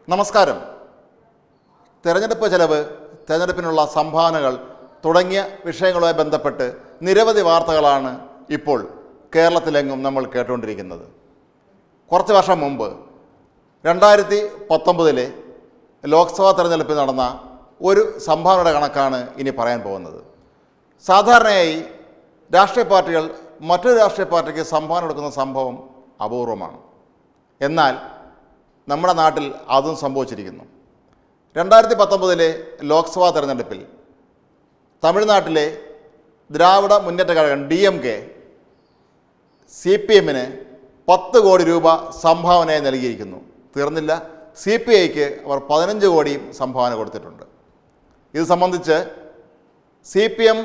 നമസ്കാരം തെരഞ്ഞെടുപ്പ് ചെലവ് തെരഞ്ഞെടുപ്പിനുള്ള സംഭാവനകൾ തുടങ്ങിയ വിഷയങ്ങളുമായി ബന്ധപ്പെട്ട് നിരവധി വാർത്തകളാണ് ഇപ്പോൾ കേരളത്തിലെങ്ങും നമ്മൾ കേട്ടുകൊണ്ടിരിക്കുന്നത് കുറച്ച് വർഷം മുമ്പ് രണ്ടായിരത്തി പത്തൊമ്പതിലെ ലോക്സഭാ തെരഞ്ഞെടുപ്പിൽ നടന്ന ഒരു സംഭാവനയുടെ കണക്കാണ് ഇനി പറയാൻ പോകുന്നത് സാധാരണയായി രാഷ്ട്രീയ പാർട്ടികൾ മറ്റൊരു രാഷ്ട്രീയ പാർട്ടിക്ക് സംഭാവന കൊടുക്കുന്ന സംഭവം അപൂർവമാണ് എന്നാൽ നമ്മുടെ നാട്ടിൽ അതും സംഭവിച്ചിരിക്കുന്നു രണ്ടായിരത്തി പത്തൊമ്പതിലെ ലോക്സഭാ തെരഞ്ഞെടുപ്പിൽ തമിഴ്നാട്ടിലെ Dravida Munnetra Kazhagam D M K C P എമ്മിന് പത്ത് കോടി രൂപ സംഭാവനയായി നൽകിയിരിക്കുന്നു തീർന്നില്ല സി പി ഐക്ക് അവർ പതിനഞ്ച് കോടിയും സംഭാവന കൊടുത്തിട്ടുണ്ട് ഇത് സംബന്ധിച്ച് C P M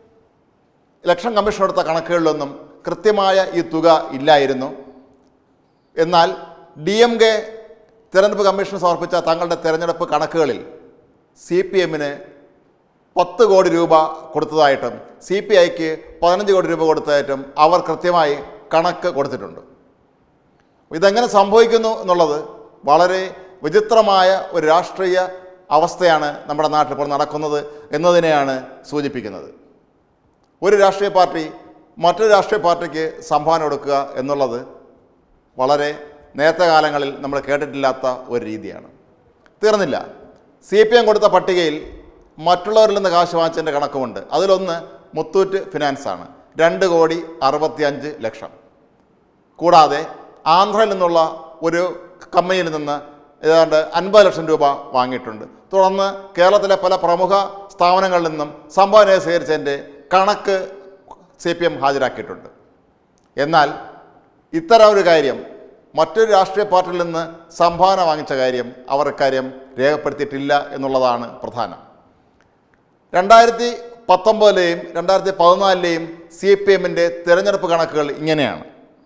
election commission എടുത്ത കണക്കുകളിലൊന്നും കൃത്യമായ ഈ തുക ഇല്ലായിരുന്നു എന്നാൽ ഡി എം കെ തിരഞ്ഞെടുപ്പ് കമ്മീഷൻ സമർപ്പിച്ച തങ്ങളുടെ തിരഞ്ഞെടുപ്പ് കണക്കുകളിൽ സി പി എമ്മിന് പത്ത് കോടി രൂപ കൊടുത്തതായിട്ടും സി പി ഐക്ക് പതിനഞ്ച് കോടി രൂപ കൊടുത്തതായിട്ടും അവർ കൃത്യമായി കണക്ക് കൊടുത്തിട്ടുണ്ട് ഇതെങ്ങനെ സംഭവിക്കുന്നു എന്നുള്ളത് വളരെ വിചിത്രമായ ഒരു രാഷ്ട്രീയ അവസ്ഥയാണ് നമ്മുടെ നാട്ടിൽ ഇപ്പോൾ നടക്കുന്നത് എന്നതിനെയാണ് സൂചിപ്പിക്കുന്നത് ഒരു രാഷ്ട്രീയ പാർട്ടി മറ്റൊരു രാഷ്ട്രീയ പാർട്ടിക്ക് സംഭാവന കൊടുക്കുക എന്നുള്ളത് വളരെ നേരത്തെ കാലങ്ങളിൽ നമ്മൾ കേട്ടിട്ടില്ലാത്ത ഒരു രീതിയാണ് തീർന്നില്ല സി പി എം കൊടുത്ത പട്ടികയിൽ മറ്റുള്ളവരിൽ നിന്ന് കാശ് വാങ്ങിച്ചതിൻ്റെ കണക്കുമുണ്ട് അതിലൊന്ന് മുത്തൂറ്റ് ഫിനാൻസ് ആണ് രണ്ട് കോടി അറുപത്തിയഞ്ച് ലക്ഷം കൂടാതെ ആന്ധ്രയിൽ നിന്നുള്ള ഒരു കമ്പനിയിൽ നിന്ന് ഏതാണ്ട് അൻപത് ലക്ഷം രൂപ വാങ്ങിയിട്ടുണ്ട് തുടർന്ന് കേരളത്തിലെ പല പ്രമുഖ സ്ഥാപനങ്ങളിൽ നിന്നും സംഭാവന സ്വീകരിച്ചതിൻ്റെ കണക്ക് സി പി എം ഹാജരാക്കിയിട്ടുണ്ട് എന്നാൽ ഇത്തരം ഒരു കാര്യം മറ്റൊരു രാഷ്ട്രീയ പാർട്ടിയിൽ നിന്ന് സംഭാവന വാങ്ങിച്ച കാര്യം അവർ ഇക്കാര്യം രേഖപ്പെടുത്തിയിട്ടില്ല എന്നുള്ളതാണ് പ്രധാനം രണ്ടായിരത്തി പത്തൊമ്പതിലെയും രണ്ടായിരത്തി പതിനാലിലെയും സി പി എമ്മിൻ്റെ തിരഞ്ഞെടുപ്പ് കണക്കുകൾ ഇങ്ങനെയാണ്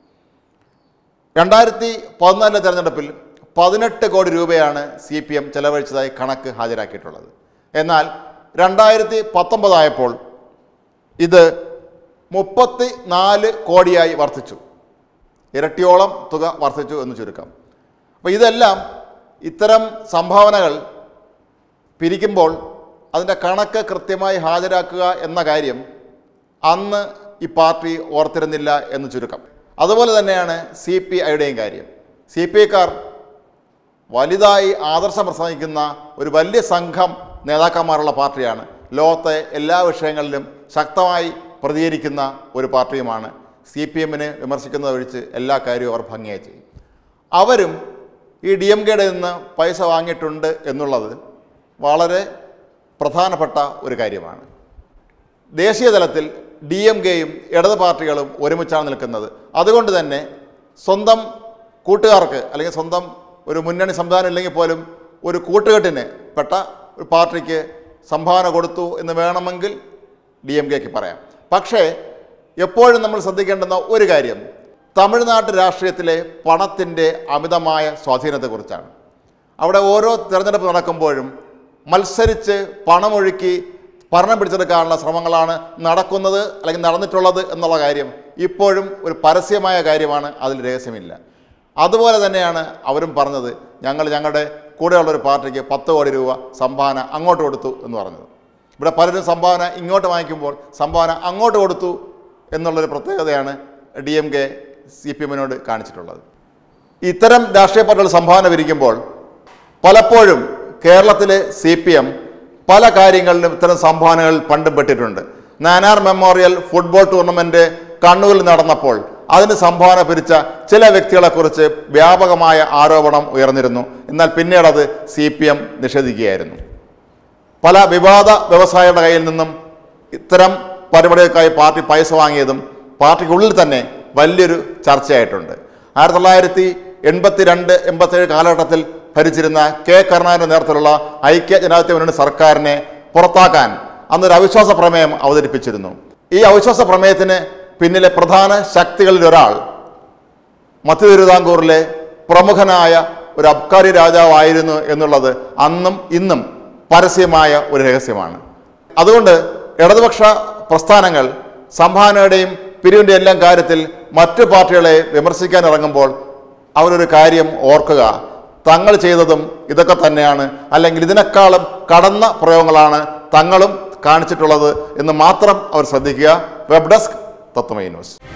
രണ്ടായിരത്തി പതിനാലിലെ തെരഞ്ഞെടുപ്പിൽ പതിനെട്ട് കോടി രൂപയാണ് സി പി എം ചെലവഴിച്ചതായി കണക്ക് ഹാജരാക്കിയിട്ടുള്ളത് എന്നാൽ രണ്ടായിരത്തി പത്തൊമ്പതായപ്പോൾ ഇത് മുപ്പത്തി നാല് കോടിയായി വർദ്ധിച്ചു ഇരട്ടിയോളം തുക വർദ്ധിച്ചു എന്ന് ചുരുക്കം അപ്പോൾ ഇതെല്ലാം ഇത്തരം സംഭാവനകൾ പിരിക്കുമ്പോൾ അതിൻ്റെ കണക്ക് കൃത്യമായി ഹാജരാക്കുക എന്ന കാര്യം അന്ന് ഈ പാർട്ടി ഓർത്തിരുന്നില്ല എന്ന് ചുരുക്കം അതുപോലെ തന്നെയാണ് സി പി ഐയുടെയും കാര്യം സി പി ഐക്കാർ വലുതായി ആദർശം പ്രസംഗിക്കുന്ന ഒരു വലിയ സംഘം നേതാക്കന്മാരുള്ള പാർട്ടിയാണ് ലോകത്തെ എല്ലാ വിഷയങ്ങളിലും ശക്തമായി പ്രതികരിക്കുന്ന ഒരു പാർട്ടിയുമാണ് സി പി എമ്മിനെ വിമർശിക്കുന്നത് ഒഴിച്ച് എല്ലാ കാര്യവും അവർ ഭംഗിയായി ചെയ്യും അവരും ഈ ഡി എം കെയുടെ നിന്ന് പൈസ വാങ്ങിയിട്ടുണ്ട് എന്നുള്ളത് വളരെ പ്രധാനപ്പെട്ട ഒരു കാര്യമാണ് ദേശീയ തലത്തിൽ ഡി എം കെയും ഇടത് പാർട്ടികളും ഒരുമിച്ചാണ് നിൽക്കുന്നത് അതുകൊണ്ട് തന്നെ സ്വന്തം കൂട്ടുകാർക്ക് അല്ലെങ്കിൽ സ്വന്തം ഒരു മുന്നണി സംവിധാനം ഇല്ലെങ്കിൽ പോലും ഒരു കൂട്ടുകെട്ടിന് പെട്ട ഒരു പാർട്ടിക്ക് സംഭാവന കൊടുത്തു എന്ന് വേണമെങ്കിൽ ഡി എം കെക്ക് പറയാം പക്ഷേ എപ്പോഴും നമ്മൾ ശ്രദ്ധിക്കേണ്ടുന്ന ഒരു കാര്യം തമിഴ്നാട്ട് രാഷ്ട്രീയത്തിലെ പണത്തിൻ്റെ അമിതമായ സ്വാധീനത്തെക്കുറിച്ചാണ് അവിടെ ഓരോ തിരഞ്ഞെടുപ്പ് നടക്കുമ്പോഴും മത്സരിച്ച് പണമൊഴുക്കി ഭരണം പിടിച്ചെടുക്കാനുള്ള ശ്രമങ്ങളാണ് നടക്കുന്നത് അല്ലെങ്കിൽ നടന്നിട്ടുള്ളത് എന്നുള്ള കാര്യം ഇപ്പോഴും ഒരു പരസ്യമായ കാര്യമാണ് അതിൽ രഹസ്യമില്ല അതുപോലെ തന്നെയാണ് അവരും പറഞ്ഞത് ഞങ്ങൾ ഞങ്ങളുടെ കൂടെയുള്ള ഒരു പാർട്ടിക്ക് പത്ത് കോടി രൂപ സംഭാവന അങ്ങോട്ട് കൊടുത്തു എന്ന് പറഞ്ഞത് ഇവിടെ പലരും സംഭാവന ഇങ്ങോട്ട് വാങ്ങിക്കുമ്പോൾ സംഭാവന അങ്ങോട്ട് കൊടുത്തു എന്നുള്ളൊരു പ്രത്യേകതയാണ് D M K C P എമ്മിനോട് കാണിച്ചിട്ടുള്ളത് ഇത്തരം രാഷ്ട്രീയ പാർട്ടികൾ സംഭാവന പിരിക്കുമ്പോൾ പലപ്പോഴും കേരളത്തിലെ സി പി എം പല കാര്യങ്ങളിലും ഇത്തരം സംഭാവനകൾ പണ്ടും പെട്ടിട്ടുണ്ട് നാനാർ മെമ്മോറിയൽ ഫുട്ബോൾ ടൂർണമെൻറ്റ് കണ്ണൂരിൽ നടന്നപ്പോൾ അതിന് സംഭാവന പിരിച്ച ചില വ്യക്തികളെക്കുറിച്ച് വ്യാപകമായ ആരോപണം ഉയർന്നിരുന്നു എന്നാൽ പിന്നീട് അത് സി പി എം നിഷേധിക്കുകയായിരുന്നു പല വിവാദ വ്യവസായികളുടെ കയ്യിൽ നിന്നും ഇത്തരം പരിപാടികൾക്കായി പാർട്ടി പൈസ വാങ്ങിയതും പാർട്ടിക്കുള്ളിൽ തന്നെ വലിയൊരു ചർച്ചയായിട്ടുണ്ട് ആയിരത്തി തൊള്ളായിരത്തി എൺപത്തി രണ്ട് എൺപത്തേഴ് കാലഘട്ടത്തിൽ ഭരിച്ചിരുന്ന കെ കരുണാകരൻ്റെ നേതൃത്വത്തിലുള്ള ഐക്യ ജനാധിപത്യ മുന്നണി സർക്കാരിനെ പുറത്താക്കാൻ അന്നൊരു അവിശ്വാസ പ്രമേയം അവതരിപ്പിച്ചിരുന്നു ഈ അവിശ്വാസ പ്രമേയത്തിന് പിന്നിലെ പ്രധാന ശക്തികളിൽ ഒരാൾ മധ്യ തിരുവിതാംകൂറിലെ പ്രമുഖനായ ഒരു അബ്കാരി രാജാവായിരുന്നു എന്നുള്ളത് അന്നും ഇന്നും പരസ്യമായ ഒരു രഹസ്യമാണ് അതുകൊണ്ട് ഇടതുപക്ഷ പ്രസ്ഥാനങ്ങൾ സംഭാവനയുടെയും പിരിവിൻ്റെ എല്ലാം കാര്യത്തിൽ മറ്റു പാർട്ടികളെ വിമർശിക്കാൻ ഇറങ്ങുമ്പോൾ അവരൊരു കാര്യം ഓർക്കുക തങ്ങൾ ചെയ്തതും ഇതൊക്കെ തന്നെയാണ് അല്ലെങ്കിൽ ഇതിനേക്കാളും കടന്ന പ്രയോഗങ്ങളാണ് തങ്ങളും കാണിച്ചിട്ടുള്ളത് എന്ന് മാത്രം അവർ ശ്രദ്ധിക്കുക വെബ് ഡെസ്ക് തത്വമൈ ന്യൂസ്